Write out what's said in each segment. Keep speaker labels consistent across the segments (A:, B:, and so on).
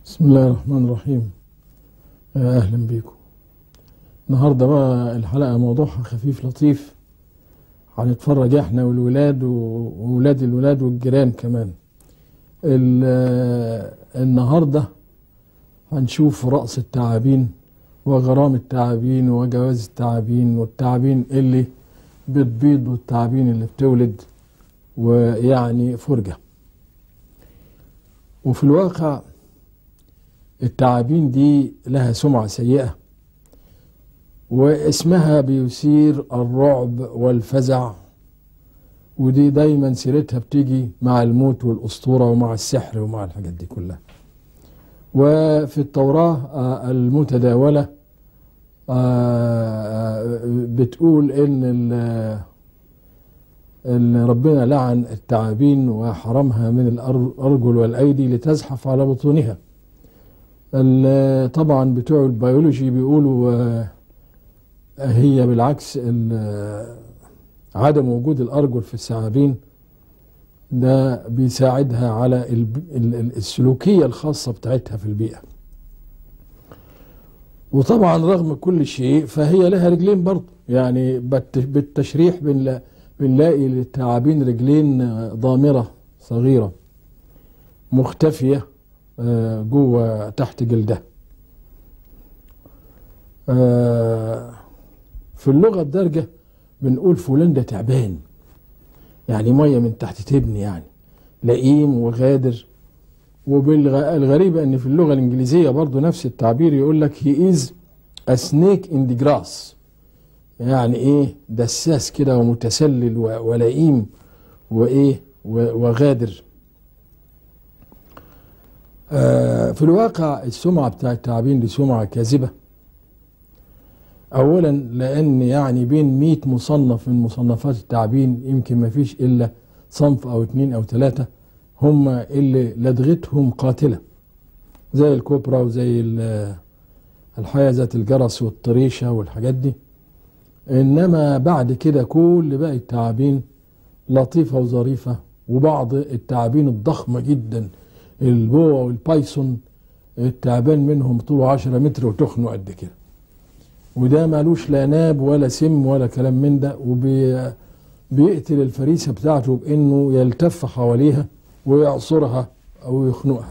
A: بسم الله الرحمن الرحيم يا أهلا بيكم النهاردة بقى الحلقة موضوعها خفيف لطيف هنتفرج احنا والولاد وولاد الولاد والجيران كمان ال- النهاردة هنشوف رأس التعابين وغرام التعابين وجواز التعابين والتعابين اللي بتبيض والتعابين اللي بتولد ويعني فرجة وفي الواقع التعابين دي لها سمعة سيئة واسمها بيثير الرعب والفزع ودي دايما سيرتها بتيجي مع الموت والأسطورة ومع السحر ومع الحاجات دي كلها وفي التوراة آه، المتداولة آه، بتقول ان ال- ان ربنا لعن التعابين وحرمها من الارجل والايدي لتزحف على بطونها ال- طبعا بتوع البيولوجي بيقولوا آه، هي بالعكس ال- عدم وجود الارجل في الثعابين ده بيساعدها على الب- ال- ال- السلوكيه الخاصه بتاعتها في البيئه وطبعا رغم كل شيء فهي لها رجلين برضه يعني بت- بالتشريح بنلا- بنلاقي للتعابين رجلين آه، ضامره صغيره مختفيه آه، جوه تحت جلدها آه، في اللغة الدارجة بنقول فلان ده تعبان يعني مية من تحت تبني يعني لئيم وغادر وبالغريبة ان في اللغة الانجليزية برضو نفس التعبير يقول لك he is a snake in the grass يعني ايه دساس كده ومتسلل و- ولئيم وايه و- وغادر آه، في الواقع السمعة بتاع التعابين دي سمعة كاذبة أولا لأن يعني بين 100 مصنف من مصنفات التعابين يمكن ما فيش إلا صنف أو اتنين أو ثلاثة هم اللي لدغتهم قاتلة زي الكوبرا وزي ال- الحياة ذات الجرس والطريشة والحاجات دي إنما بعد كده كل باقي التعابين لطيفة وظريفة وبعض التعابين الضخمة جدا البوع والبايسون التعبان منهم طوله 10 متر وتخنه قد كده وده مالوش لا ناب ولا سم ولا كلام من ده وبيقتل الفريسة بتاعته بانه يلتف حواليها ويعصرها او يخنقها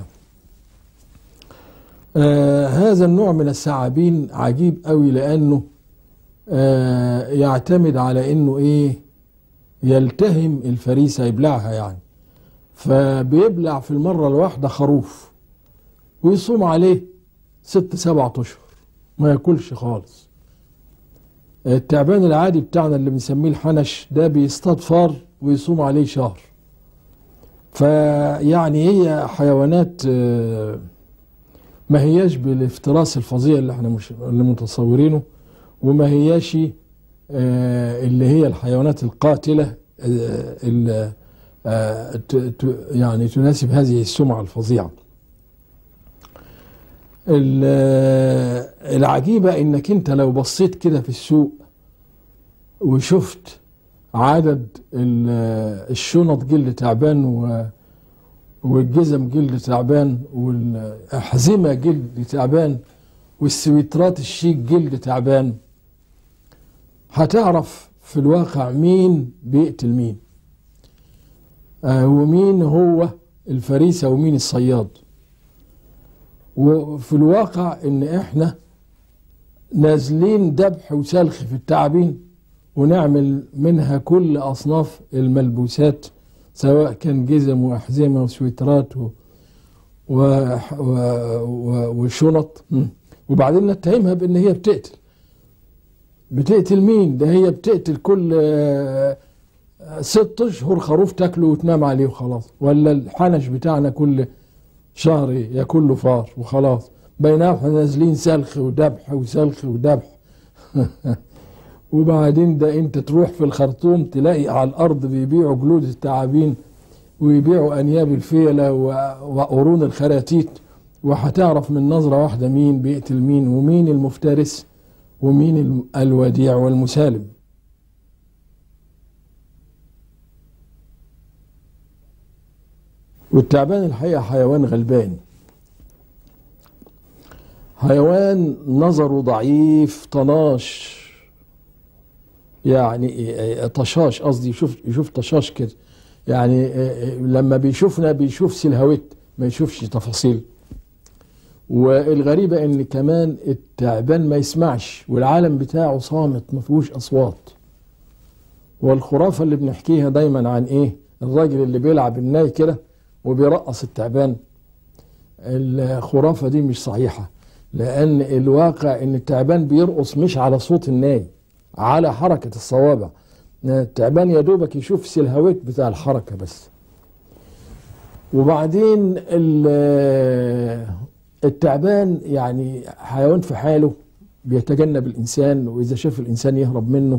A: آه هذا النوع من الثعابين عجيب قوي لانه آه يعتمد على انه ايه يلتهم الفريسة يبلعها يعني فبيبلع في المرة الواحدة خروف ويصوم عليه ست سبعة أشهر ما ياكلش خالص التعبان العادي بتاعنا اللي بنسميه الحنش ده بيصطاد فار ويصوم عليه شهر فيعني هي حيوانات آه، ما هياش بالافتراس الفظيع اللي احنا مش اللي متصورينه وما هياش آه، اللي هي الحيوانات القاتلة آه، اللي آه، ت- ت- يعني تناسب هذه السمعة الفظيعة ال- العجيبة انك انت لو بصيت كده في السوق وشفت عدد ال- الشنط جلد تعبان و- والجزم جلد تعبان والأحزمة جلد تعبان والسويترات الشيك جلد تعبان هتعرف في الواقع مين بيقتل مين آه، ومين هو الفريسة ومين الصياد وفي الواقع ان احنا نازلين ذبح وسلخ في التعابين ونعمل منها كل اصناف الملبوسات سواء كان جزم واحزمه وسويترات و و و و وشنط م. وبعدين نتهمها بان هي بتقتل بتقتل مين ده هي بتقتل كل آه، آه، ست اشهر خروف تاكله وتنام عليه وخلاص ولا الحنش بتاعنا كل شهر ياكل له فار وخلاص بينما احنا نازلين سلخ وذبح وسلخ وذبح وبعدين ده انت تروح في الخرطوم تلاقي على الارض بيبيعوا جلود التعابين ويبيعوا انياب الفيله و- وقرون الخراتيت وهتعرف من نظره واحده مين بيقتل مين ومين المفترس ومين الم- الوديع والمسالم والتعبان الحقيقة حيوان غلبان حيوان نظره ضعيف طناش يعني طشاش قصدي يشوف يشوف طشاش كده يعني لما بيشوفنا بيشوف سلهوت ما يشوفش تفاصيل والغريبة ان كمان التعبان ما يسمعش والعالم بتاعه صامت ما فيهوش اصوات والخرافة اللي بنحكيها دايما عن ايه الراجل اللي بيلعب الناي كده وبيرقص التعبان الخرافة دي مش صحيحة لأن الواقع إن التعبان بيرقص مش على صوت الناي على حركة الصوابع التعبان يا دوبك يشوف سلهويت بتاع الحركة بس وبعدين التعبان يعني حيوان في حاله بيتجنب الإنسان وإذا شاف الإنسان يهرب منه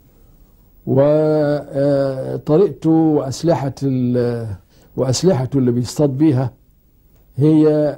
A: وطريقته وأسلحة وأسلحته اللي بيصطاد بيها هي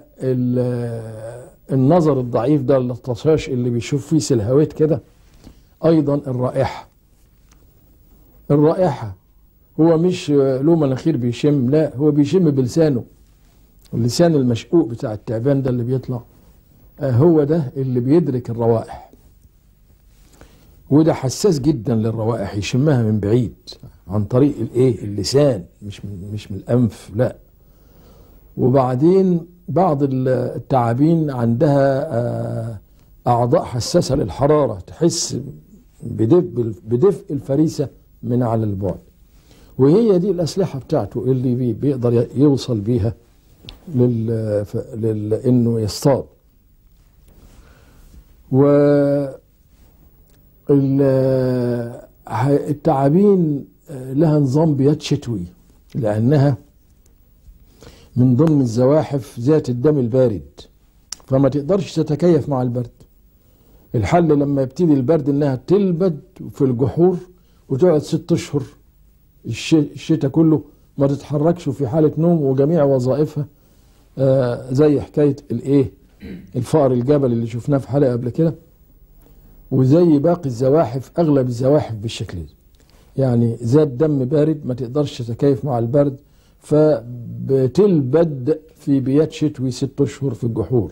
A: النظر الضعيف ده الطشاش اللي بيشوف فيه سلهوات كده ايضا الرائحه الرائحه هو مش له مناخير بيشم لا هو بيشم بلسانه اللسان المشقوق بتاع التعبان ده اللي بيطلع هو ده اللي بيدرك الروائح وده حساس جدا للروائح يشمها من بعيد عن طريق الايه اللسان مش من مش من الانف لا وبعدين بعض التعابين عندها أعضاء حساسة للحرارة تحس بدفء, بدفء الفريسة من على البعد وهي دي الأسلحة بتاعته اللي بي بيقدر يوصل بيها لل... لل... إنه يصطاد و التعابين لها نظام بيات شتوي لأنها من ضمن الزواحف ذات الدم البارد فما تقدرش تتكيف مع البرد الحل لما يبتدي البرد انها تلبد في الجحور وتقعد ست اشهر الشتاء كله ما تتحركش في حالة نوم وجميع وظائفها آه زي حكاية الايه الفأر الجبل اللي شفناه في حلقة قبل كده وزي باقي الزواحف اغلب الزواحف بالشكل ده يعني ذات دم بارد ما تقدرش تتكيف مع البرد فبتلبد في بيات شتوي ست اشهر في الجحور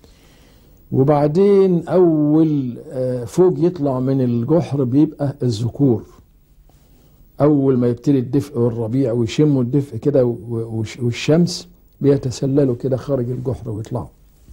A: وبعدين اول فوق يطلع من الجحر بيبقى الذكور اول ما يبتدي الدفء والربيع ويشموا الدفء كده والشمس بيتسللوا كده خارج الجحر ويطلعوا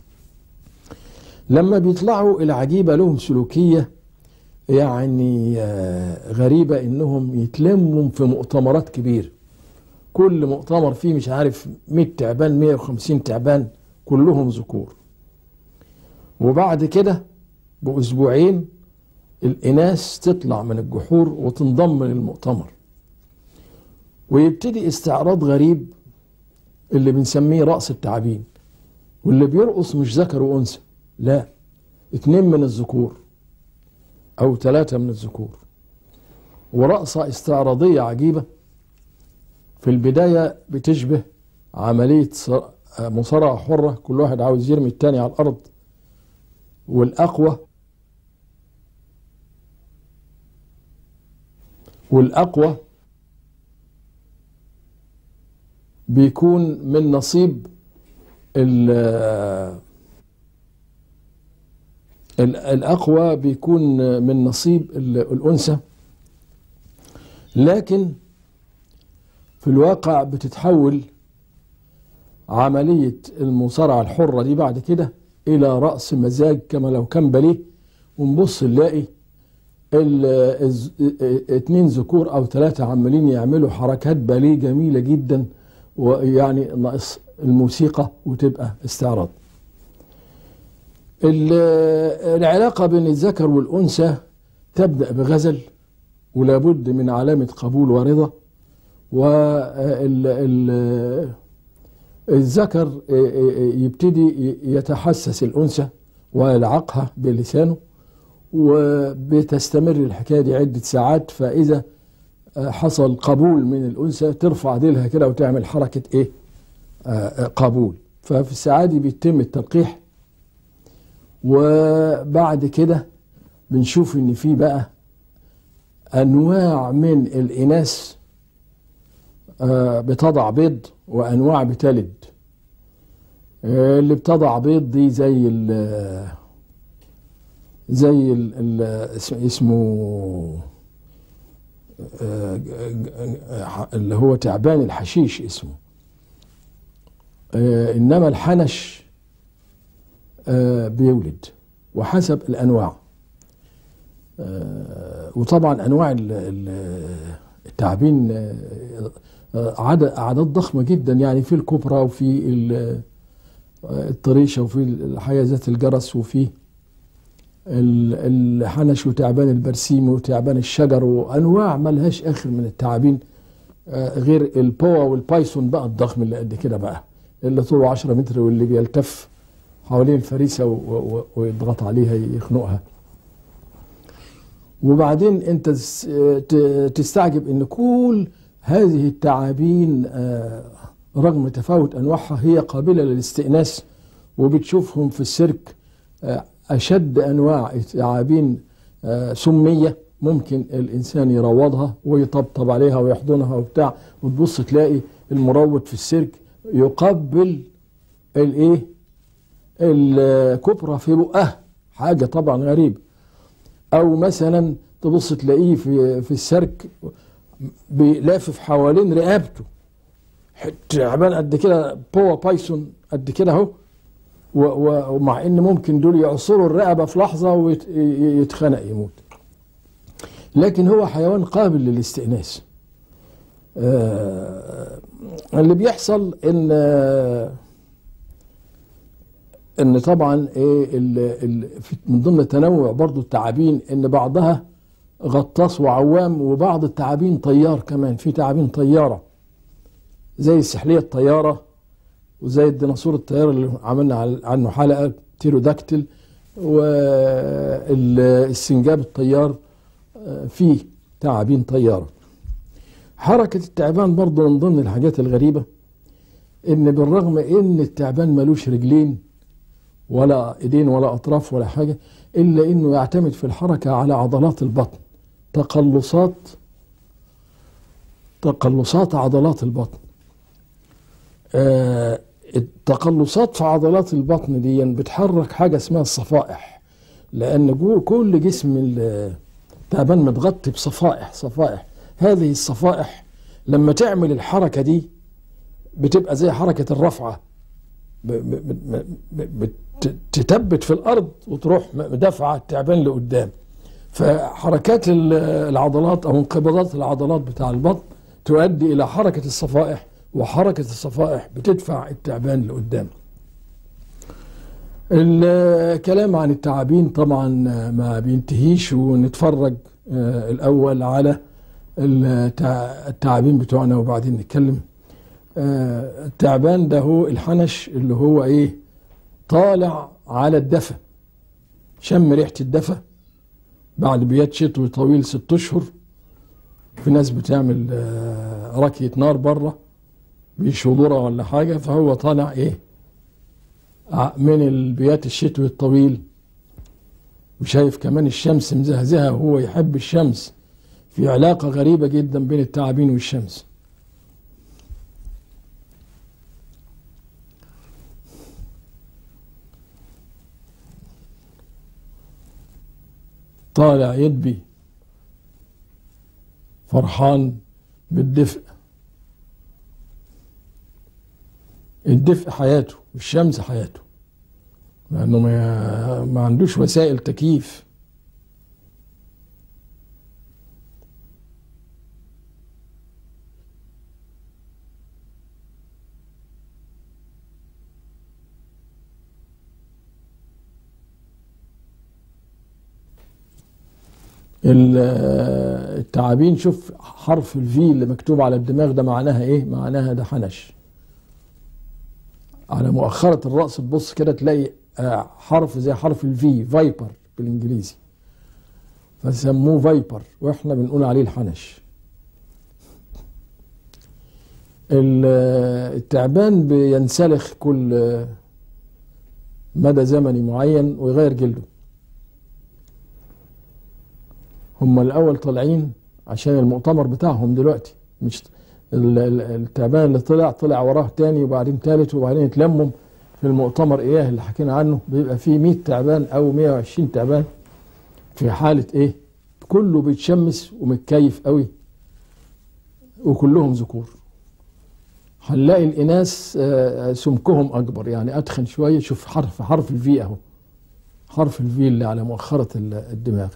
A: لما بيطلعوا العجيبة لهم سلوكية يعني غريبة انهم يتلموا في مؤتمرات كبيرة كل مؤتمر فيه مش عارف 100 تعبان 150 تعبان كلهم ذكور وبعد كده بأسبوعين الإناث تطلع من الجحور وتنضم للمؤتمر ويبتدي استعراض غريب اللي بنسميه رأس التعابين واللي بيرقص مش ذكر وأنثى لا اتنين من الذكور أو ثلاثة من الذكور ورقصة استعراضية عجيبة في البداية بتشبه عملية مصارعة حرة كل واحد عاوز يرمي التاني على الأرض والأقوى والأقوى بيكون من نصيب الأقوى بيكون من نصيب الأنثى لكن في الواقع بتتحول عملية المصارعة الحرة دي بعد كده إلى رأس مزاج كما لو كان باليه ونبص نلاقي اتنين ذكور أو ثلاثة عمالين يعملوا حركات باليه جميلة جدا ويعني ناقص الموسيقى وتبقى استعراض العلاقة بين الذكر والأنثى تبدأ بغزل ولابد من علامة قبول ورضا والذكر يبتدي يتحسس الأنثى ويلعقها بلسانه وبتستمر الحكاية دي عدة ساعات فإذا حصل قبول من الأنثى ترفع ديلها كده وتعمل حركة إيه قبول ففي الساعات دي بيتم التلقيح وبعد كده بنشوف ان في بقى انواع من الاناث بتضع بيض وانواع بتلد آه، اللي بتضع بيض دي زي ال زي ال ال اسمه آه، آه، اللي هو تعبان الحشيش اسمه آه، انما الحنش آه، بيولد وحسب الانواع آه، وطبعا انواع ال- ال- التعابين آه، آه، عدد اعداد ضخمه جدا يعني في الكبرى وفي ال- آه، الطريشه وفي الحياه ذات الجرس وفي ال- الحنش وتعبان البرسيم وتعبان الشجر وانواع ملهاش اخر من التعابين آه، غير البوا والبايثون بقى الضخم اللي قد كده بقى اللي طوله 10 متر واللي بيلتف حوالين الفريسه و- و- ويضغط عليها يخنقها وبعدين انت تس- ت- تستعجب ان كل هذه التعابين آه، رغم تفاوت انواعها هي قابله للاستئناس وبتشوفهم في السيرك آه، اشد انواع التعابين آه، سميه ممكن الانسان يروضها ويطبطب عليها ويحضنها وبتاع وتبص تلاقي المروض في السيرك يقبل الايه الكبرى في بقها حاجه طبعا غريبه او مثلا تبص تلاقيه في في السيرك بيلافف حوالين رقبته تعبان قد كده بوا بايثون قد كده اهو و- و- ومع ان ممكن دول يعصروا الرقبه في لحظه ويتخنق يموت لكن هو حيوان قابل للاستئناس آه، اللي بيحصل ان آه، ان طبعا ايه ال- ال- في- من ضمن تنوع برضو التعابين ان بعضها غطاس وعوام وبعض التعابين طيار كمان في تعابين طياره زي السحليه الطياره وزي الديناصور الطيار اللي عملنا عل- عنه حلقه تيروداكتيل والسنجاب الطيار آه، فيه تعابين طياره حركه التعبان برضو من ضمن الحاجات الغريبه ان بالرغم ان التعبان ملوش رجلين ولا ايدين ولا اطراف ولا حاجه الا انه يعتمد في الحركه على عضلات البطن تقلصات تقلصات عضلات البطن آه التقلصات في عضلات البطن دي بتحرك حاجه اسمها الصفائح لان جو كل جسم التعبان متغطي بصفائح صفائح هذه الصفائح لما تعمل الحركه دي بتبقى زي حركه الرفعه ب- ب- ب- ب- بت- تثبت في الارض وتروح دافعه التعبان لقدام فحركات ال- العضلات او انقباضات العضلات بتاع البطن تؤدي الى حركه الصفائح وحركه الصفائح بتدفع التعبان لقدام الكلام عن التعابين طبعا ما بينتهيش ونتفرج آه، الاول على التع- التعابين بتوعنا وبعدين نتكلم آه، التعبان ده هو الحنش اللي هو ايه طالع على الدفا شم ريحة الدفا بعد بيات شتوي طويل ست اشهر في ناس بتعمل آه، ركية نار بره بيشوا ذرة ولا حاجة فهو طالع ايه ع- من البيات الشتوي الطويل وشايف كمان الشمس مزهزهة وهو يحب الشمس في علاقة غريبة جدا بين التعابين والشمس طالع يدبي فرحان بالدفء الدفء حياته والشمس حياته لأنه ما, ما عندوش وسائل تكييف ال- التعابين شوف حرف الفي اللي مكتوب على الدماغ ده معناها ايه معناها ده حنش على مؤخرة الرأس تبص كده تلاقي آه، حرف زي حرف الفي فايبر بالانجليزي فسموه فايبر واحنا بنقول عليه الحنش ال- التعبان بينسلخ كل آه، مدى زمني معين ويغير جلده هم الاول طالعين عشان المؤتمر بتاعهم دلوقتي مش ال- ال- التعبان اللي طلع طلع وراه تاني وبعدين تالت وبعدين اتلموا في المؤتمر اياه اللي حكينا عنه بيبقى فيه 100 تعبان او 120 تعبان في حالة ايه كله بيتشمس ومتكيف قوي وكلهم ذكور هنلاقي الاناث آه، سمكهم اكبر يعني اتخن شويه شوف حرف حرف الفي اهو حرف الفي اللي على مؤخره ال- الدماغ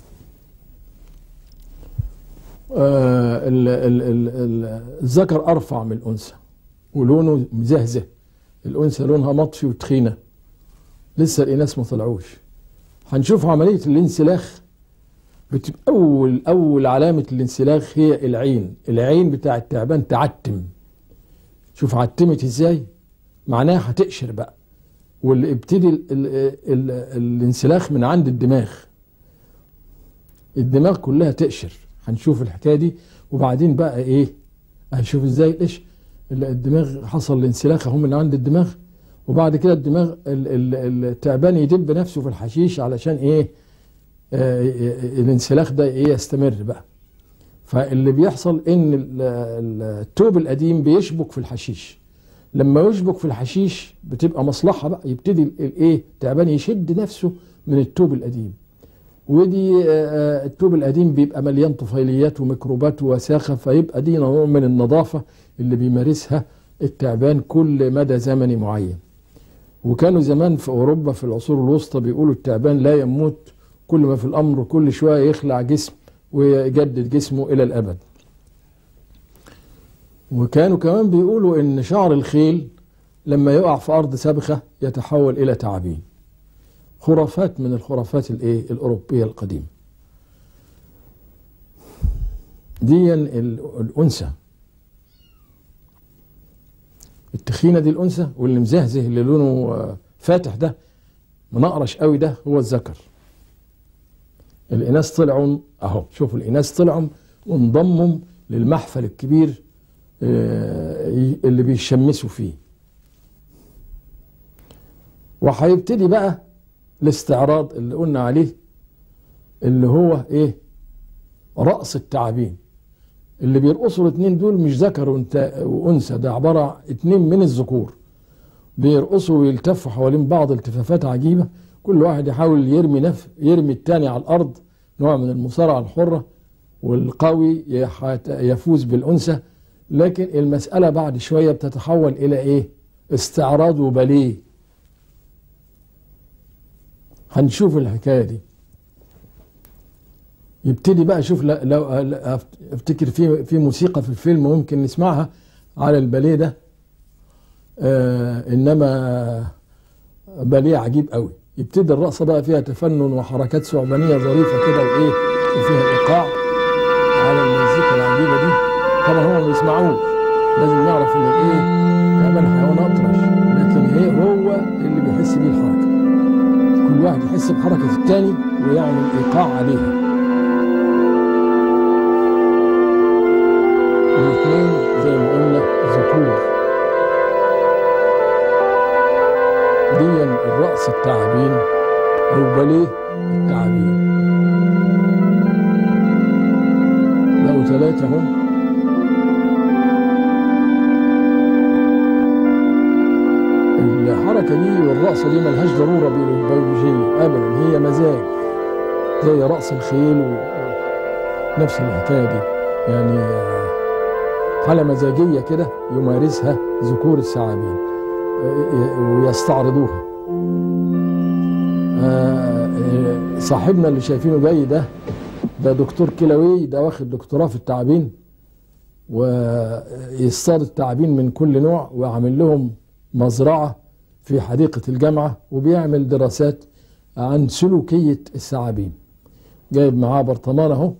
A: آه، ال- ال- ال- ال- الذكر ارفع من الانثى ولونه مزهزه الانثى لونها مطفي وتخينه لسه الاناث ما طلعوش هنشوف عمليه الانسلاخ بتبقى اول اول علامه الانسلاخ هي العين العين بتاع التعبان تعتم شوف عتمت ازاي معناها هتقشر بقى واللي ابتدي ال ال ال الانسلاخ من عند الدماغ الدماغ كلها تقشر هنشوف الحكايه دي وبعدين بقى ايه هنشوف ازاي ايش ال- الدماغ حصل الانسلاخ اهو من عند الدماغ وبعد كده الدماغ ال- ال- التعبان يدب نفسه في الحشيش علشان ايه آه الانسلاخ ده ايه يستمر بقى فاللي بيحصل ان ال- ال- التوب القديم بيشبك في الحشيش لما يشبك في الحشيش بتبقى مصلحه بقى يبتدي ال- الايه التعبان يشد نفسه من التوب القديم ودي آه، التوب القديم بيبقى مليان طفيليات وميكروبات ووساخه فيبقى دي نوع من النظافه اللي بيمارسها التعبان كل مدى زمني معين وكانوا زمان في اوروبا في العصور الوسطى بيقولوا التعبان لا يموت كل ما في الامر كل شويه يخلع جسم ويجدد جسمه الى الابد وكانوا كمان بيقولوا ان شعر الخيل لما يقع في ارض سابخه يتحول الى تعابين خرافات من الخرافات الايه الاوروبيه القديمه دي ال- الانثى التخينه دي الانثى واللي مزهزه اللي لونه آه، فاتح ده منقرش قوي ده هو الذكر الاناث طلعوا اهو شوفوا الاناث طلعوا وانضموا للمحفل الكبير آه، اللي بيشمسوا فيه وهيبتدي بقى الاستعراض اللي قلنا عليه اللي هو ايه رأس التعابين اللي بيرقصوا الاثنين دول مش ذكر وانت- وانثى ده عباره عن اتنين من الذكور بيرقصوا ويلتفوا حوالين بعض التفافات عجيبه كل واحد يحاول يرمي نف يرمي التاني على الارض نوع من المصارعه الحره والقوي يح- يفوز بالانثى لكن المساله بعد شويه بتتحول الى ايه استعراض وباليه هنشوف الحكايه دي يبتدي بقى شوف لا- لو أفت- افتكر في في موسيقى في الفيلم ممكن نسمعها على الباليه ده آه انما باليه عجيب قوي يبتدي الرقصه بقى فيها تفنن وحركات ثعبانيه ظريفه كده وايه وفيها ايقاع على المزيكا العجيبه دي طبعا هم ما بيسمعوش لازم نعرف ان الايه تعمل حيوان اطرش لكن ايه هو اللي بيحس بيه الحركه كل واحد يحس بحركه التاني ويعمل ايقاع عليها الاثنين زي ما قلنا ذكور دي الرأس التعابين أو باليه التعابين بقوا ثلاثة هم الحركة دي والرقصة دي ملهاش ضرورة بيولوجية أبدا هي مزاج زي رقص الخيل ونفس الحكاية دي يعني آه، حالة مزاجية كده يمارسها ذكور الثعابين آه، ويستعرضوها آه، آه، صاحبنا اللي شايفينه جاي ده ده دكتور كيلوي ده واخد دكتوراه في التعابين ويصطاد التعابين من كل نوع وعامل لهم مزرعة في حديقة الجامعة وبيعمل دراسات عن سلوكية الثعابين جايب معاه برطمان اهو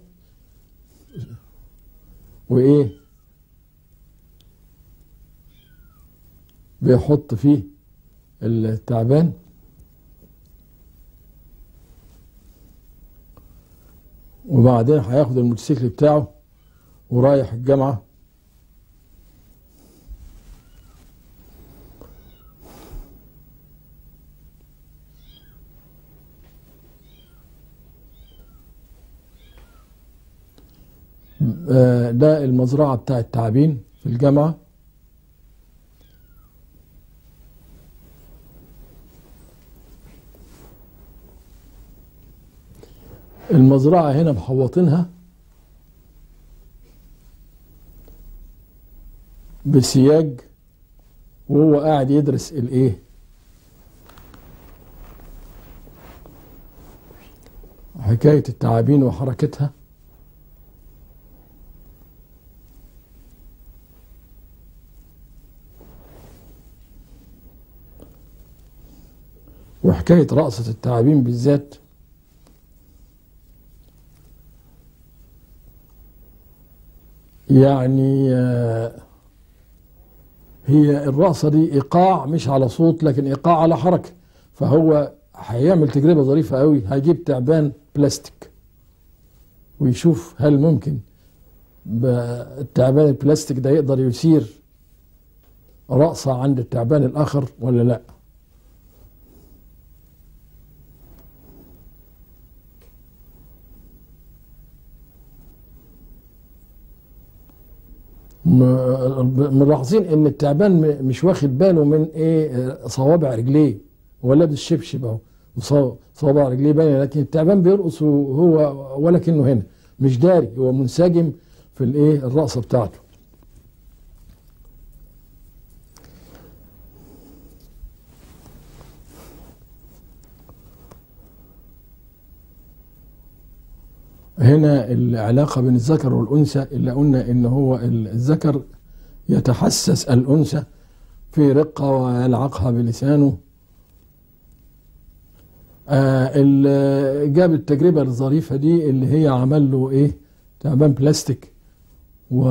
A: وايه بيحط فيه التعبان وبعدين هياخد الموتوسيكل بتاعه ورايح الجامعة آه، ده المزرعة بتاع التعابين في الجامعة المزرعة هنا محوطينها بسياج وهو قاعد يدرس الايه حكاية التعابين وحركتها وحكاية رقصة التعابين بالذات يعني آه، هي الرقصة دي إيقاع مش على صوت لكن إيقاع على حركة فهو هيعمل تجربة ظريفة قوي هيجيب تعبان بلاستيك ويشوف هل ممكن ب- التعبان البلاستيك ده يقدر يثير رقصة عند التعبان الآخر ولا لأ م- ملاحظين ان التعبان م- مش واخد باله من ايه آه، صوابع رجليه هو لابس شبشب اهو وصو- صوابع رجليه باينه لكن التعبان بيرقص وهو ولكنه هنا مش داري هو منسجم في الايه الرقصه بتاعته هنا العلاقة بين الذكر والأنثى اللي قلنا إن هو الذكر يتحسس الأنثى في رقة ويلعقها بلسانه آه اللي جاب التجربة الظريفة دي اللي هي عمل له إيه تعبان بلاستيك و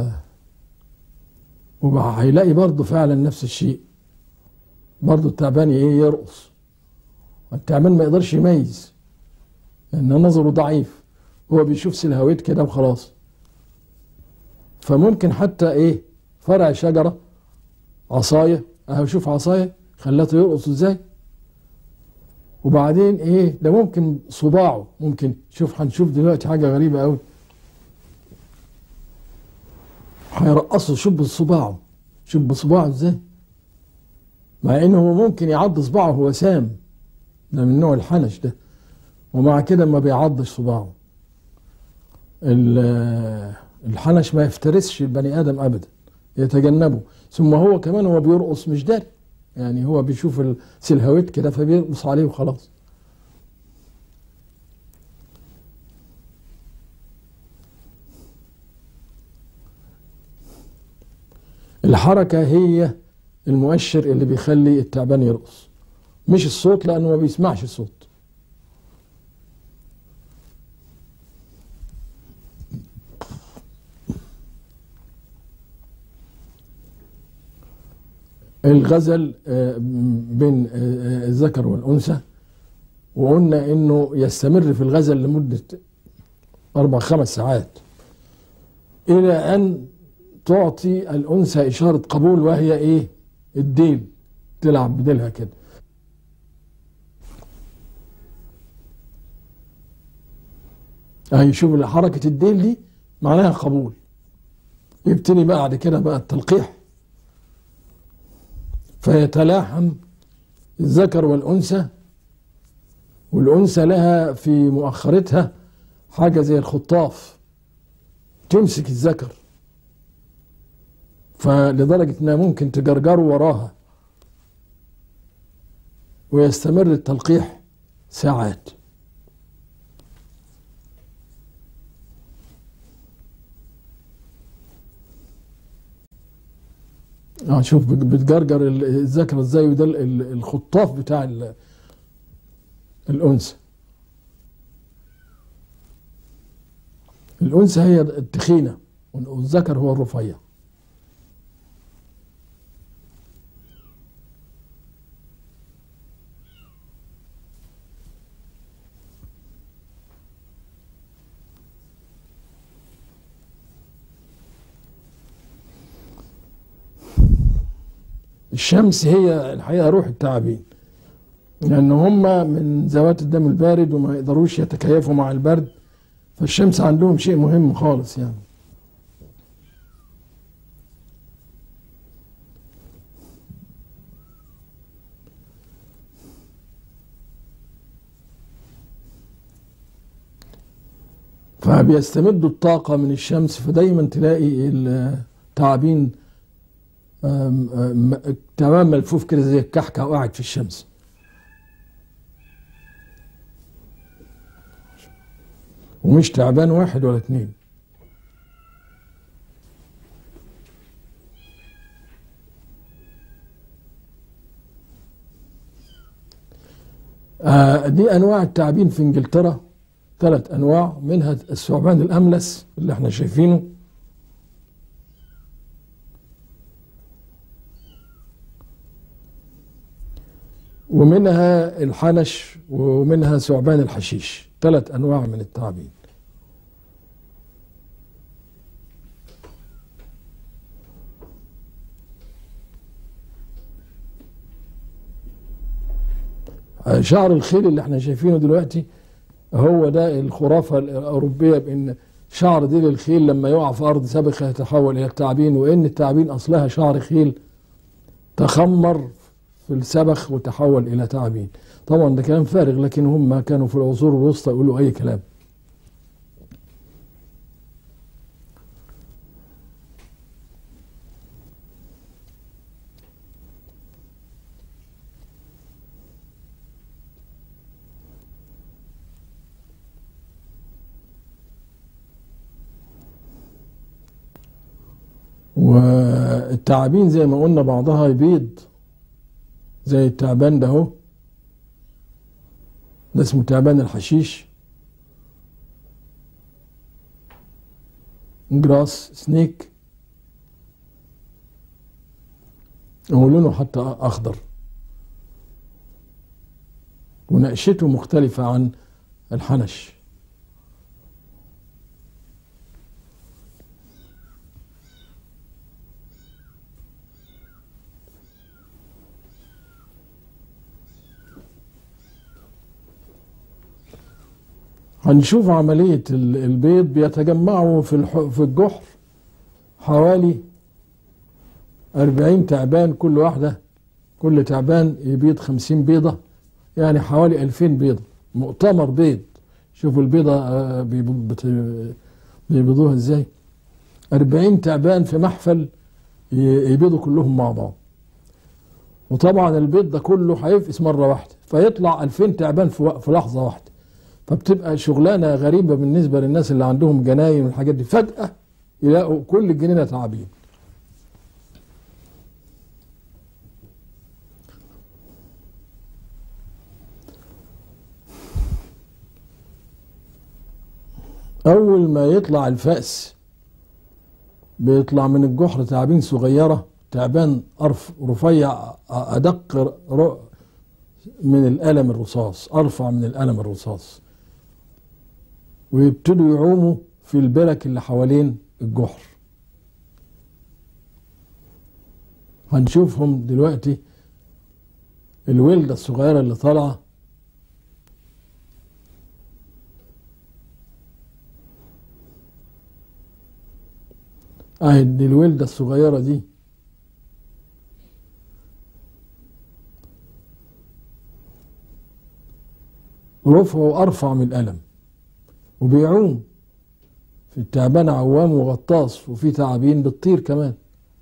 A: وهيلاقي برضه فعلا نفس الشيء برضه التعبان إيه يرقص التعبان ما يقدرش يميز لأن نظره ضعيف هو بيشوف سلهويت كده وخلاص فممكن حتى ايه فرع شجرة عصاية اهو شوف عصاية خلاته يرقص ازاي وبعدين ايه ده ممكن صباعه ممكن شوف هنشوف دلوقتي حاجة غريبة قوي هيرقصه شوف بصباعه شوف بصباعه ازاي مع انه هو ممكن يعض صباعه هو سام ده من نوع الحنش ده ومع كده ما بيعضش صباعه ال- الحنش ما يفترسش البني ادم ابدا يتجنبه ثم هو كمان هو بيرقص مش داري يعني هو بيشوف السلهويت كده فبيرقص عليه وخلاص الحركة هي المؤشر اللي بيخلي التعبان يرقص مش الصوت لأنه ما بيسمعش الصوت الغزل آه، بين آه، الذكر والأنثى وقلنا إنه يستمر في الغزل لمدة أربع خمس ساعات إلى أن تعطي الأنثى إشارة قبول وهي إيه؟ الديل تلعب بديلها كده أهي شوف حركة الديل دي معناها قبول يبتدي بقى بعد كده بقى التلقيح فيتلاحم الذكر والأنثى والأنثى لها في مؤخرتها حاجة زي الخطاف تمسك الذكر فلدرجة انها ممكن تجرجره وراها ويستمر التلقيح ساعات اه شوف بت- بتجرجر ال- الذكر ازاي وده ال- ال- الخطاف بتاع ال- الانثى الانثى هي التخينه والذكر هو الرفيع الشمس هي الحقيقه روح التعابين لان هم من ذوات الدم البارد وما يقدروش يتكيفوا مع البرد فالشمس عندهم شيء مهم خالص يعني فبيستمدوا الطاقة من الشمس فدايما تلاقي التعابين آم، آم، تمام ملفوف كده زي الكحكة وقاعد في الشمس ومش تعبان واحد ولا اتنين آه، دي انواع التعابين في انجلترا ثلاث انواع منها الثعبان الاملس اللي احنا شايفينه ومنها الحنش ومنها ثعبان الحشيش ثلاث انواع من التعابين شعر الخيل اللي احنا شايفينه دلوقتي هو ده الخرافة الأوروبية بأن شعر ديل الخيل لما يقع في أرض سابقة يتحول إلى التعابين وإن التعابين أصلها شعر خيل تخمر في السبخ وتحول إلى تعابين طبعا ده كلام فارغ لكن هم كانوا في العصور الوسطى يقولوا أي كلام والتعابين زي ما قلنا بعضها يبيض زي التعبان ده اهو ده اسمه تعبان الحشيش جراس سنيك ولونه حتى اخضر ونقشته مختلفة عن الحنش هنشوف عملية ال- البيض بيتجمعوا في الح- في الجحر حوالي أربعين تعبان كل واحدة كل تعبان يبيض خمسين بيضة يعني حوالي ألفين بيضة مؤتمر بيض شوفوا البيضة آه، بيب- بت- بيبيضوها ازاي أربعين تعبان في محفل ي- يبيضوا كلهم مع بعض وطبعا البيض ده كله هيفقس مرة واحدة فيطلع ألفين تعبان في وق- في لحظة واحدة فبتبقى شغلانه غريبه بالنسبه للناس اللي عندهم جناين والحاجات دي فجاه يلاقوا كل الجنينه تعابين اول ما يطلع الفأس بيطلع من الجحر تعابين صغيره تعبان أرف رفيع ادق ر- من القلم الرصاص ارفع من القلم الرصاص ويبتدوا يعوموا في البرك اللي حوالين الجحر هنشوفهم دلوقتي الولدة الصغيرة اللي طالعة اهي دي الولدة الصغيرة دي رفعه أرفع من القلم وبيعوم في التعبان عوام وغطاس وفي تعابين بتطير كمان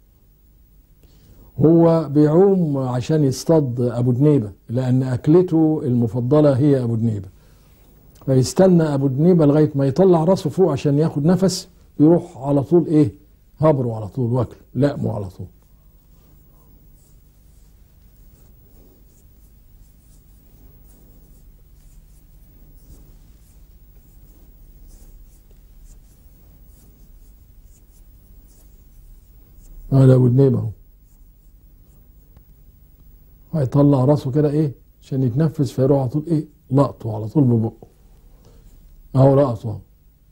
A: هو بيعوم عشان يصطاد أبو دنيبة لأن أكلته المفضلة هي أبو دنيبة فيستنى أبو دنيبة لغاية ما يطلع راسه فوق عشان ياخد نفس يروح على طول إيه هبره على طول واكله لقمه على طول هذا ابو دنيبه اهو هيطلع راسه كده ايه عشان يتنفس فيروح على طول ايه لقطه على طول ببقه اهو لقطه اهو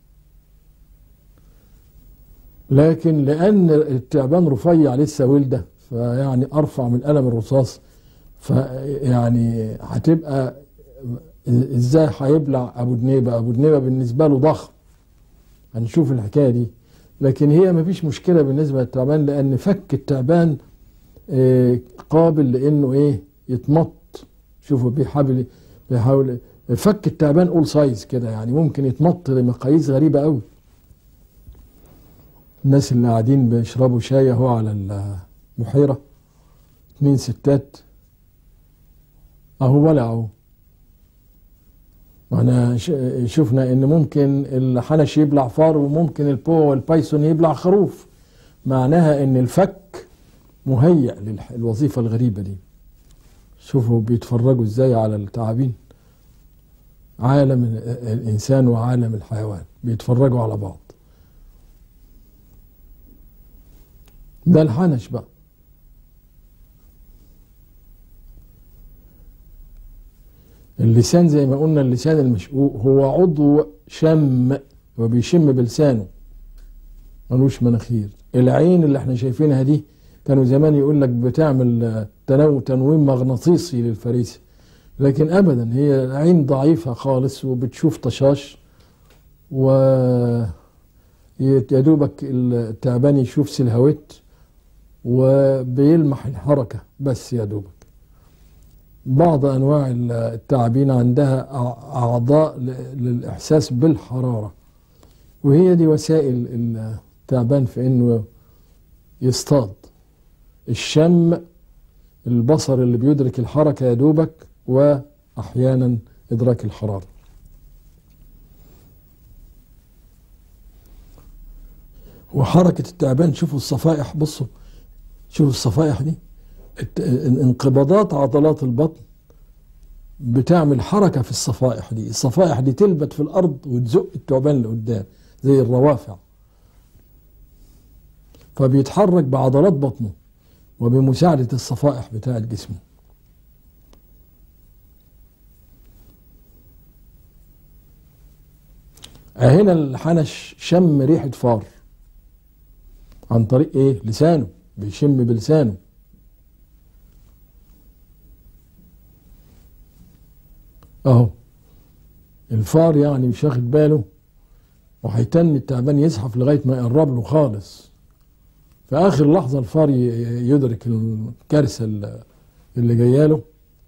A: لكن لان التعبان رفيع لسه ولده فيعني ارفع من قلم الرصاص فيعني هتبقى ازاي هيبلع ابو دنيبه ابو دنيبه بالنسبه له ضخم هنشوف الحكايه دي لكن هي مفيش مشكله بالنسبه للتعبان لان فك التعبان آه، قابل لانه ايه يتمط شوفوا بيحاول بيحاول فك التعبان اول سايز كده يعني ممكن يتمط لمقاييس غريبة قوي الناس اللي قاعدين بيشربوا شاي اهو على البحيرة اتنين ستات اهو ولعوا احنا شفنا ان ممكن الحنش يبلع فار وممكن البو والبايثون يبلع خروف معناها ان الفك مهيأ للوظيفة الغريبة دي شوفوا بيتفرجوا ازاي على التعابين عالم الانسان وعالم الحيوان بيتفرجوا على بعض ده الحنش بقى اللسان زي ما قلنا اللسان المشقوق هو عضو شم وبيشم بلسانه ملوش مناخير العين اللي احنا شايفينها دي كانوا زمان يقول لك بتعمل تنو تنويم مغناطيسي للفريسه لكن ابدا هي العين ضعيفه خالص وبتشوف طشاش و يا دوبك التعبان يشوف سلهوت وبيلمح الحركه بس يا دوبك بعض انواع التعابين عندها اعضاء للاحساس بالحراره وهي دي وسائل التعبان في انه يصطاد الشم البصر اللي بيدرك الحركه يا دوبك واحيانا ادراك الحراره وحركه التعبان شوفوا الصفائح بصوا شوفوا الصفائح دي انقباضات عضلات البطن بتعمل حركة في الصفائح دي الصفائح دي تلبت في الأرض وتزق التعبان لقدام زي الروافع فبيتحرك بعضلات بطنه وبمساعدة الصفائح بتاعة جسمه هنا الحنش شم ريحة فار عن طريق ايه لسانه بيشم بلسانه اهو الفار يعني مش واخد باله وهيتن التعبان يزحف لغايه ما يقرب له خالص في اخر لحظه الفار يدرك الكارثه اللي جايه له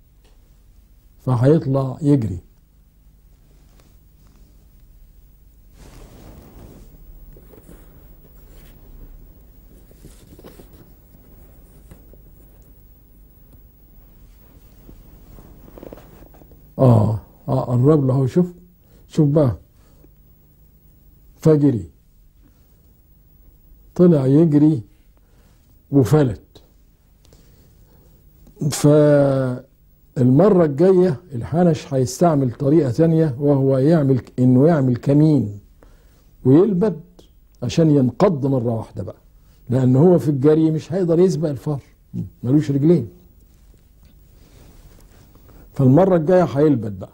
A: فهيطلع يجري اه اه قرب له اهو شوف شوف بقى فجري طلع يجري وفلت فالمرة الجاية الحنش هيستعمل طريقة تانية وهو يعمل انه يعمل كمين ويلبد عشان ينقض مرة واحدة بقى لأن هو في الجري مش هيقدر يسبق الفار ملوش رجلين فالمرة الجاية هيلبد بقى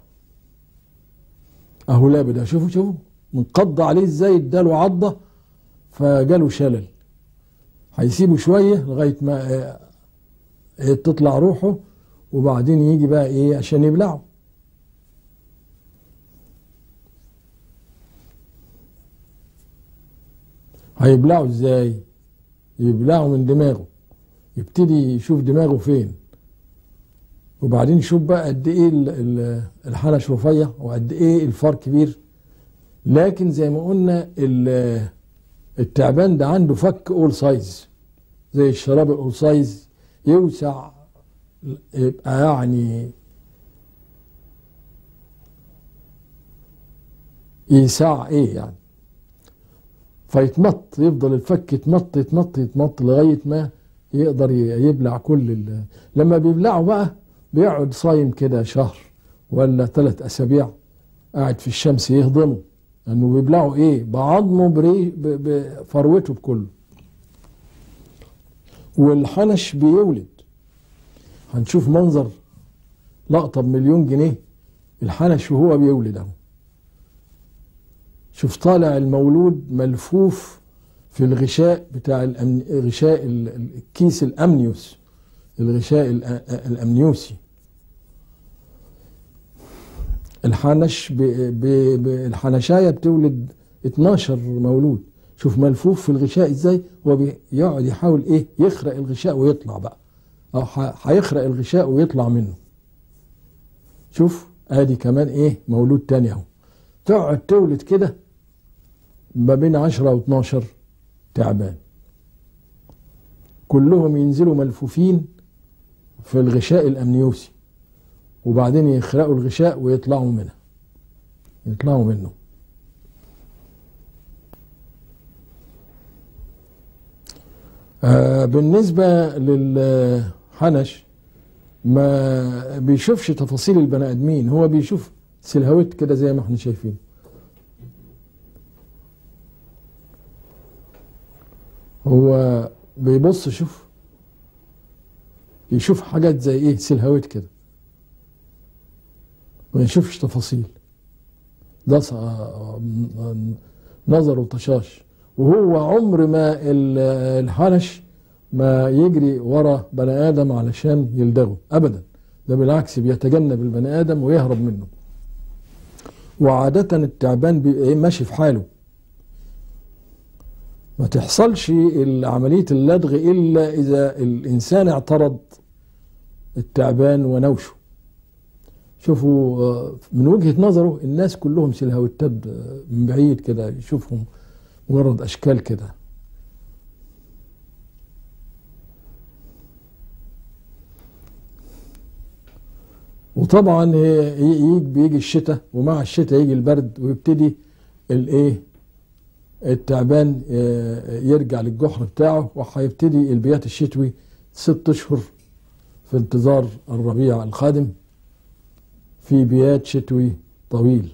A: اهو لابد شوفوا شوفوا منقض عليه ازاي اداله عضة فجاله شلل هيسيبه شوية لغاية ما تطلع روحه وبعدين يجي بقى ايه عشان يبلعه هيبلعه ازاي يبلعه من دماغه يبتدي يشوف دماغه فين وبعدين يشوف بقى قد ايه الحنش رفيع وقد ايه الفار كبير لكن زي ما قلنا التعبان ده عنده فك اول سايز زي الشراب الاول سايز يوسع يبقى يعني يسع ايه يعني فيتمط يفضل الفك يتمط يتمط يتمط لغايه ما يقدر يبلع كل ال... لما بيبلعه بقى بيقعد صايم كده شهر ولا ثلاث اسابيع قاعد في الشمس يهضمه لانه بيبلعوا ايه بعظمه بري بفروته بكله والحنش بيولد هنشوف منظر لقطه بمليون جنيه الحنش وهو بيولد اهو شوف طالع المولود ملفوف في الغشاء بتاع الأمن... غشاء الكيس الامنيوس الغشاء الامنيوسي الحنش ب... ب... ب... الحنشايه بتولد 12 مولود شوف ملفوف في الغشاء ازاي هو بيقعد يحاول ايه يخرق الغشاء ويطلع بقى او هيخرق الغشاء ويطلع منه شوف ادي كمان ايه مولود تاني اهو تقعد تولد كده ما بين 10 و 12 تعبان كلهم ينزلوا ملفوفين في الغشاء الامنيوسي وبعدين يخرقوا الغشاء ويطلعوا منه يطلعوا منه آه بالنسبة للحنش ما بيشوفش تفاصيل البني ادمين هو بيشوف سلهوت كده زي ما احنا شايفين هو بيبص شوف يشوف حاجات زي ايه سلهوت كده ما يشوفش تفاصيل ده نظره طشاش وهو عمر ما الحنش ما يجري ورا بني ادم علشان يلدغه ابدا ده بالعكس بيتجنب البني ادم ويهرب منه وعادة التعبان بيبقى ماشي في حاله ما تحصلش عملية اللدغ إلا إذا الإنسان اعترض التعبان ونوشه شوفوا من وجهة نظره الناس كلهم سلهوتات من بعيد كده يشوفهم مجرد أشكال كده وطبعا يجي بيجي الشتاء ومع الشتاء يجي البرد ويبتدي الايه التعبان يرجع للجحر بتاعه وهيبتدي البيات الشتوي ست اشهر في انتظار الربيع القادم في بيات شتوي طويل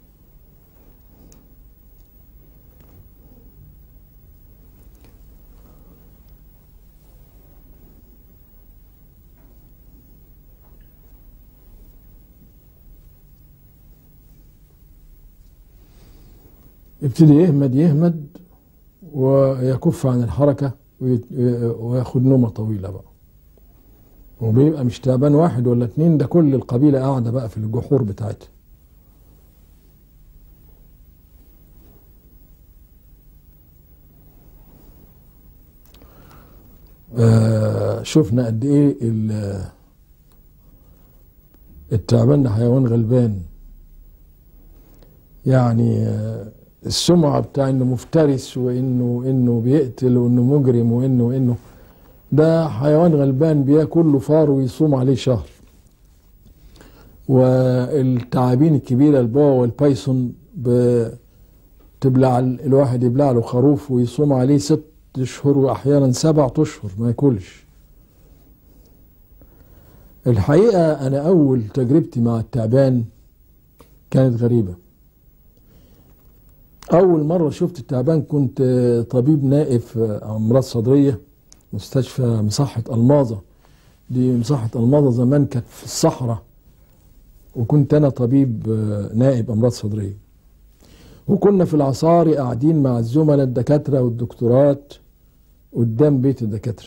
A: يبتدي يهمد يهمد ويكف عن الحركة وياخد نومة طويلة بقى وبيبقى مش تعبان واحد ولا اتنين ده كل القبيلة قاعدة بقى في الجحور بتاعتها آه شفنا قد ايه التعبان ده حيوان غلبان يعني آه السمعة بتاع انه مفترس وانه انه بيقتل وانه مجرم وانه انه ده حيوان غلبان بياكل له فار ويصوم عليه شهر والتعابين الكبيرة البوا والبايسون بتبلع الواحد يبلع له خروف ويصوم عليه ست اشهر واحيانا سبعة اشهر ما ياكلش الحقيقة انا اول تجربتي مع التعبان كانت غريبه أول مرة شفت التعبان كنت طبيب نائب في أمراض صدرية مستشفى مصحة ألماظة دي مصحة ألماظة زمان كانت في الصحراء وكنت أنا طبيب نائب أمراض صدرية وكنا في العصاري قاعدين مع الزملاء الدكاترة والدكتورات قدام بيت الدكاترة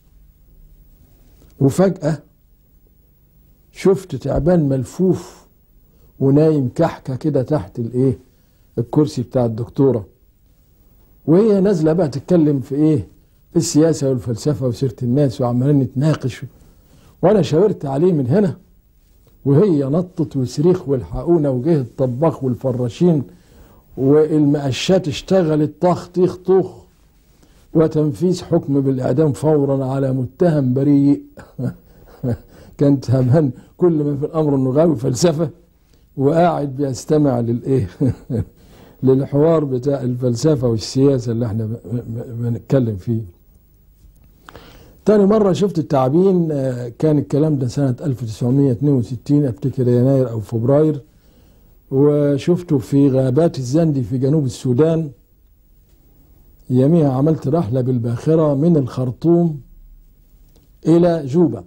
A: وفجأة شفت تعبان ملفوف ونايم كحكة كده تحت الايه الكرسي بتاع الدكتوره وهي نازله بقى تتكلم في ايه في السياسه والفلسفه وسيره الناس وعمالين نتناقش وانا شاورت عليه من هنا وهي نطت وصريخ والحقونا وجه الطباخ والفراشين والمقشات اشتغلت طخ طيخ طوخ وتنفيذ حكم بالاعدام فورا على متهم بريء كان تعبان كل ما في الامر انه غاوي فلسفه وقاعد بيستمع للايه للحوار بتاع الفلسفة والسياسة اللي احنا بنتكلم فيه تاني مرة شفت التعابين كان الكلام ده سنة 1962 افتكر يناير او فبراير وشفته في غابات الزندي في جنوب السودان يوميها عملت رحلة بالباخرة من الخرطوم إلى جوبا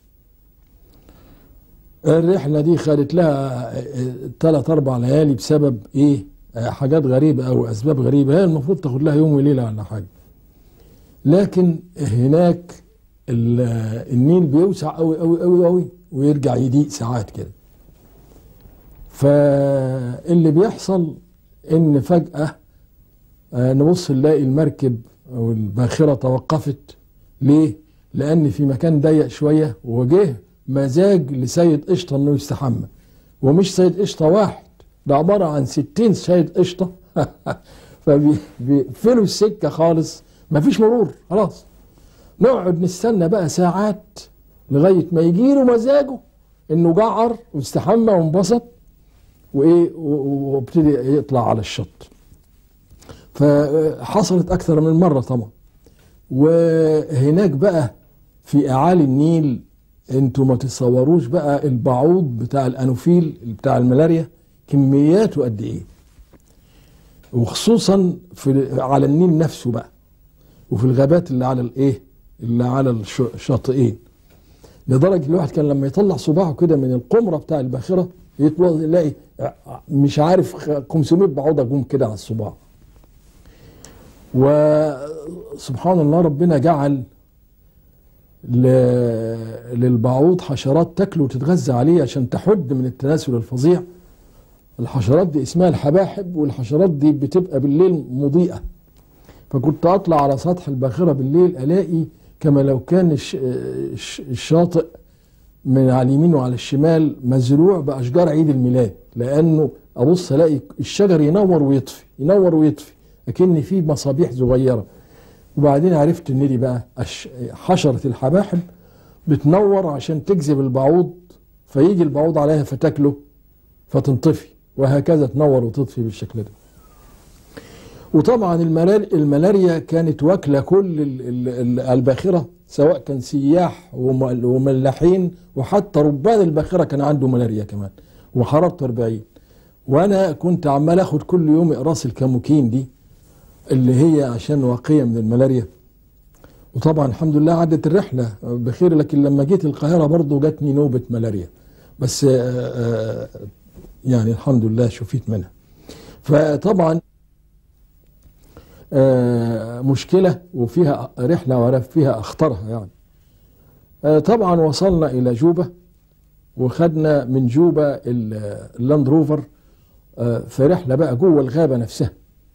A: الرحلة دي خدت لها ثلاث أربع ليالي بسبب إيه؟ حاجات غريبة أو أسباب غريبة هي المفروض تاخد لها يوم وليلة ولا حاجة لكن هناك النيل بيوسع قوي قوي قوي قوي ويرجع يضيق ساعات كده فاللي بيحصل ان فجأة نبص نلاقي المركب او الباخرة توقفت ليه؟ لان في مكان ضيق شوية وجه مزاج لسيد قشطة انه يستحمى ومش سيد قشطة واحد ده عبارة عن ستين سيد قشطة فبيقفلوا السكة خالص مفيش مرور خلاص نقعد نستنى بقى ساعات لغاية ما يجيله مزاجه انه جعر واستحمى وانبسط وايه وابتدي يطلع على الشط فحصلت اكثر من مرة طبعا وهناك بقى في اعالي النيل انتوا ما تتصوروش بقى البعوض بتاع الانوفيل بتاع الملاريا كمياته قد ايه وخصوصا في على النيل نفسه بقى وفي الغابات اللي على الايه اللي على الشاطئين لدرجه الواحد كان لما يطلع صباعه كده من القمره بتاع الباخره يلاقي مش عارف 500 بعوضه جم كده على الصباع وسبحان الله ربنا جعل للبعوض حشرات تاكله وتتغذى عليه عشان تحد من التناسل الفظيع الحشرات دي اسمها الحباحب والحشرات دي بتبقى بالليل مضيئة فكنت أطلع على سطح الباخرة بالليل ألاقي كما لو كان الشاطئ من على اليمين وعلى الشمال مزروع بأشجار عيد الميلاد لأنه أبص ألاقي الشجر ينور ويطفي ينور ويطفي أكن فيه مصابيح صغيرة وبعدين عرفت إن دي بقى حشرة الحباحب بتنور عشان تجذب البعوض فيجي البعوض عليها فتاكله فتنطفي وهكذا تنور وتطفي بالشكل ده وطبعا الملاريا كانت واكله كل الباخره سواء كان سياح وملاحين وحتى ربان الباخره كان عنده ملاريا كمان وحرارته 40 وانا كنت عمال اخد كل يوم اقراص الكاموكين دي اللي هي عشان واقيه من الملاريا وطبعا الحمد لله عدت الرحله بخير لكن لما جيت القاهره برضه جاتني نوبه ملاريا بس يعني الحمد لله شفيت منها فطبعا مشكلة وفيها رحلة وعرف فيها أخطرها يعني طبعا وصلنا إلى جوبة وخدنا من جوبة اللاند روفر في رحلة بقى جوه الغابة نفسها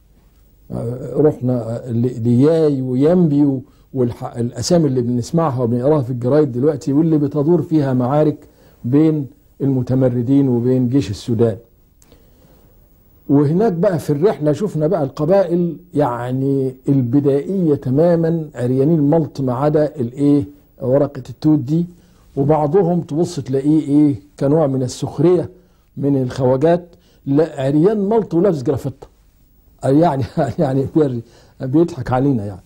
A: رحنا لياي وينبي والأسامي اللي بنسمعها وبنقراها في الجرايد دلوقتي واللي بتدور فيها معارك بين المتمردين وبين جيش السودان وهناك بقى في الرحلة شفنا بقى القبائل يعني البدائية تماما عريانين ملط ما عدا الايه ورقة التوت دي وبعضهم تبص تلاقيه ايه كنوع من السخرية من الخواجات لا عريان ملط ولابس جرافطة يعني يعني بيضحك علينا يعني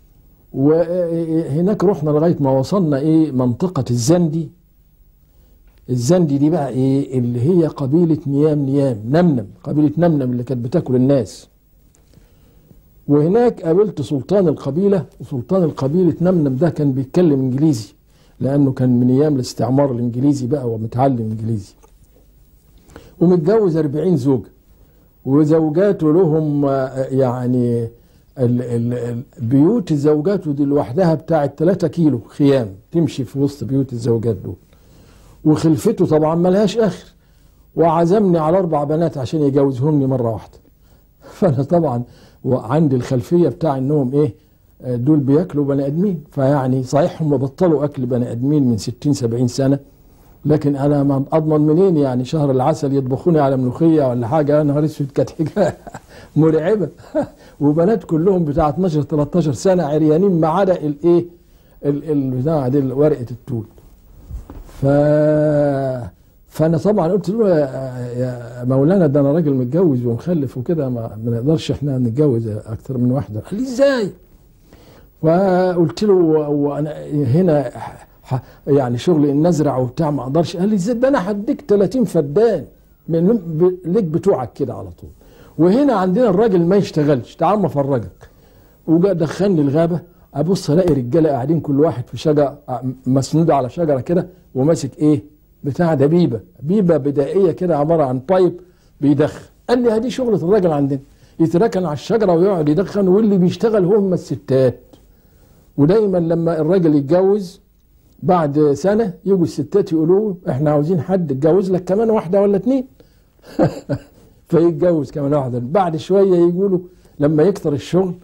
A: وهناك رحنا لغاية ما وصلنا ايه منطقة الزندي الزندي دي بقى ايه اللي هي قبيلة نيام نيام نمنم قبيلة نمنم اللي كانت بتاكل الناس وهناك قابلت سلطان القبيلة وسلطان القبيلة نمنم ده كان بيتكلم انجليزي لانه كان من ايام الاستعمار الانجليزي بقى ومتعلم انجليزي ومتجوز 40 زوجة وزوجاته لهم يعني بيوت الزوجات دي لوحدها بتاعت 3 كيلو خيام تمشي في وسط بيوت الزوجات دول وخلفته طبعا ملهاش اخر وعزمني على اربع بنات عشان يجوزهمني مره واحده فانا طبعا وعندي الخلفيه بتاع انهم ايه دول بياكلوا بني ادمين فيعني صحيح هم بطلوا اكل بني ادمين من 60 70 سنه لكن انا ما اضمن منين يعني شهر العسل يطبخوني على ملوخيه ولا حاجه يا نهار اسود كانت حاجه مرعبه وبنات كلهم بتاع 12 13 سنه عريانين ما عدا الايه البتاع دي ورقه التوت ف فانا طبعا قلت له يا مولانا ده انا راجل متجوز ومخلف وكده ما نقدرش احنا نتجوز اكتر من واحده قال لي ازاي وقلت له وانا هنا يعني شغل ان نزرع وبتاع ما اقدرش قال لي ازاي ده انا هديك 30 فدان من ليك بتوعك كده على طول وهنا عندنا الراجل ما يشتغلش تعال ما افرجك وجا دخلني الغابه ابص الاقي رجاله قاعدين كل واحد في شجره مسنود على شجره كده وماسك ايه بتاع دبيبه بيبه بدائيه كده عباره عن بايب بيدخن قال لي هذه شغله الراجل عندنا يتركن على الشجره ويقعد يدخن واللي بيشتغل هم الستات ودايما لما الراجل يتجوز بعد سنه يجوا الستات يقولوا احنا عاوزين حد يتجوز لك كمان واحده ولا اتنين فيتجوز كمان واحده بعد شويه يقولوا لما يكتر الشغل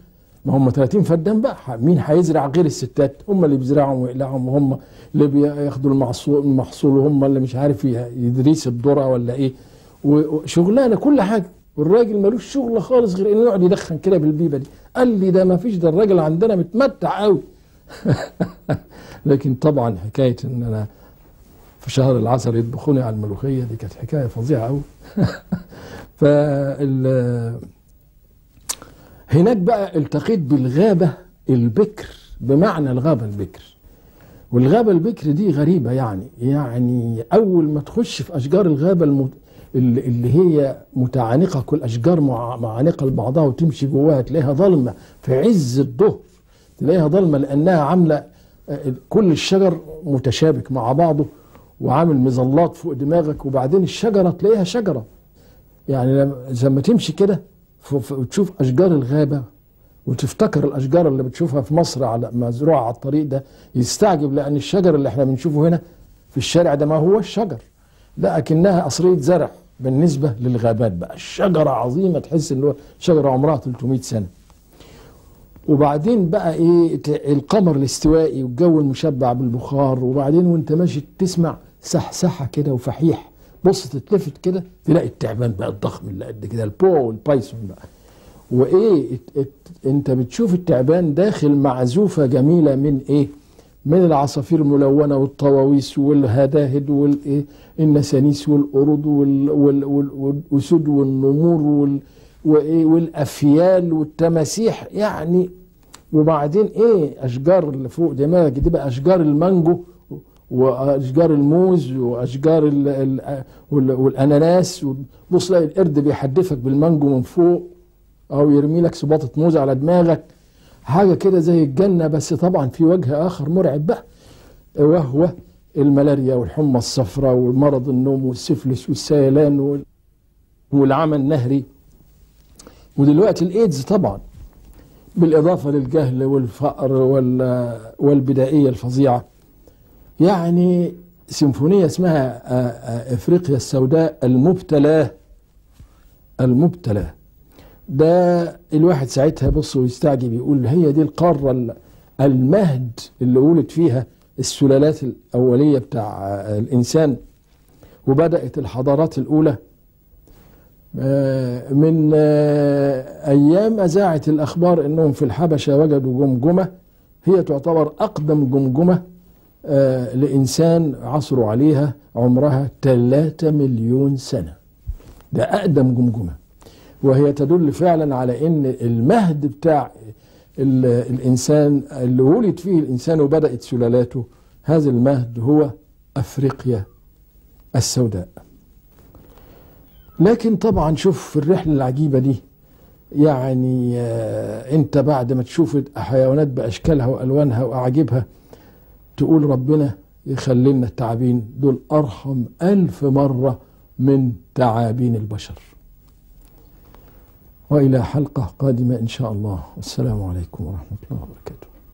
A: ما هم 30 فدان بقى مين هيزرع غير الستات هم اللي بيزرعهم ويقلعهم وهم اللي بياخدوا المحصول المحصول وهم اللي مش عارف يدريس الذره ولا ايه وشغلانه كل حاجه والراجل ملوش شغل خالص غير انه يقعد يدخن كده بالبيبه دي قال لي ده ما فيش ده الراجل عندنا متمتع قوي لكن طبعا حكايه ان انا في شهر العسل يطبخوني على الملوخيه دي كانت حكايه فظيعه قوي فال هناك بقى التقيت بالغابه البكر بمعنى الغابه البكر والغابه البكر دي غريبه يعني يعني اول ما تخش في اشجار الغابه المت... اللي هي متعانقه كل اشجار معانقه لبعضها وتمشي جواها تلاقيها ظلمه في عز الظهر تلاقيها ظلمه لانها عامله كل الشجر متشابك مع بعضه وعامل مظلات فوق دماغك وبعدين الشجره تلاقيها شجره يعني لما تمشي كده وتشوف اشجار الغابه وتفتكر الاشجار اللي بتشوفها في مصر على مزروعه على الطريق ده يستعجب لان الشجر اللي احنا بنشوفه هنا في الشارع ده ما هو الشجر لكنها قصريه زرع بالنسبه للغابات بقى الشجره عظيمه تحس ان هو شجره عمرها 300 سنه وبعدين بقى ايه القمر الاستوائي والجو المشبع بالبخار وبعدين وانت ماشي تسمع سحسحه كده وفحيح بص تتلفت كده تلاقي التعبان بقى الضخم اللي قد كده البو والبايثون بقى وايه ات ات انت بتشوف التعبان داخل معزوفه جميله من ايه من العصافير الملونه والطواويس والهداهد والايه النسانيس والقرود والاسود والنمور وال وايه والافيال والتماسيح يعني وبعدين ايه اشجار اللي فوق دماغك دي بقى اشجار المانجو واشجار الموز واشجار ال ال والاناناس بص تلاقي القرد بيحدفك بالمانجو من فوق او يرمي لك سباطه موز على دماغك حاجه كده زي الجنه بس طبعا في وجه اخر مرعب بقى وهو الملاريا والحمى الصفراء والمرض النوم والسفلس والسيلان والعمى النهري ودلوقتي الايدز طبعا بالاضافه للجهل والفقر والبدائيه الفظيعه يعني سيمفونيه اسمها افريقيا السوداء المبتلاه المبتلاه ده الواحد ساعتها يبص ويستعجب يقول هي دي القاره المهد اللي ولد فيها السلالات الاوليه بتاع الانسان وبدات الحضارات الاولى من ايام اذاعه الاخبار انهم في الحبشه وجدوا جمجمه هي تعتبر اقدم جمجمه لانسان عصروا عليها عمرها 3 مليون سنه ده اقدم جمجمه وهي تدل فعلا على ان المهد بتاع الانسان اللي ولد فيه الانسان وبدات سلالاته هذا المهد هو افريقيا السوداء لكن طبعا شوف في الرحله العجيبه دي يعني انت بعد ما تشوف الحيوانات باشكالها والوانها واعاجبها تقول ربنا يخلي لنا التعابين دول ارحم الف مره من تعابين البشر والى حلقه قادمه ان شاء الله والسلام عليكم ورحمه الله وبركاته